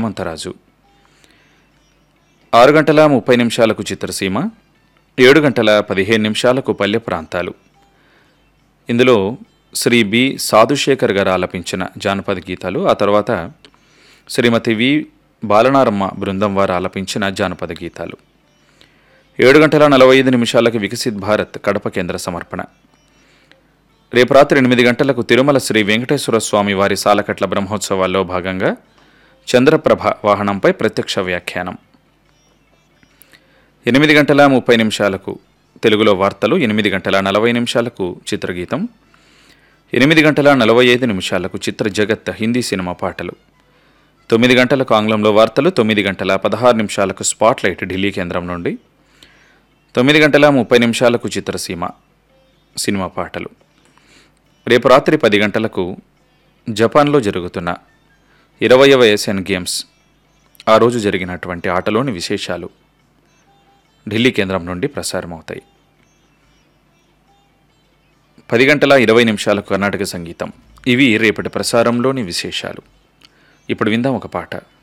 హనుమంతరాజు ఆరు గంటల ముప్పై నిమిషాలకు చిత్రసీమ ఏడు గంటల పదిహేను నిమిషాలకు పల్లె ప్రాంతాలు ఇందులో శ్రీ బి సాధుశేఖర్ గారు ఆలపించిన జానపద గీతాలు ఆ తర్వాత శ్రీమతి వి బాలనారమ్మ బృందం వారు ఆలపించిన జానపద గీతాలు ఏడు గంటల నలభై ఐదు నిమిషాలకు వికసిత్ భారత్ కడప కేంద్ర సమర్పణ రేపు రాత్రి ఎనిమిది గంటలకు తిరుమల శ్రీ వెంకటేశ్వర స్వామి వారి సాలకట్ల బ్రహ్మోత్సవాల్లో భాగంగా చంద్రప్రభ వాహనంపై ప్రత్యక్ష వ్యాఖ్యానం ఎనిమిది గంటల ముప్పై నిమిషాలకు తెలుగులో వార్తలు ఎనిమిది గంటల నలభై నిమిషాలకు చిత్రగీతం ఎనిమిది గంటల నలభై ఐదు నిమిషాలకు చిత్ర జగత్ హిందీ సినిమా పాటలు తొమ్మిది గంటలకు ఆంగ్లంలో వార్తలు తొమ్మిది గంటల పదహారు నిమిషాలకు స్పాట్లైట్ ఢిల్లీ కేంద్రం నుండి తొమ్మిది గంటల ముప్పై నిమిషాలకు చిత్రసీమ సినిమా పాటలు రేపు రాత్రి పది గంటలకు జపాన్లో జరుగుతున్న ఇరవయవ ఏషియన్ గేమ్స్ ఆ రోజు జరిగినటువంటి ఆటలోని విశేషాలు ఢిల్లీ కేంద్రం నుండి ప్రసారమవుతాయి పది గంటల ఇరవై నిమిషాలకు కర్ణాటక సంగీతం ఇవి రేపటి ప్రసారంలోని విశేషాలు ఇప్పుడు విందాం ఒక పాట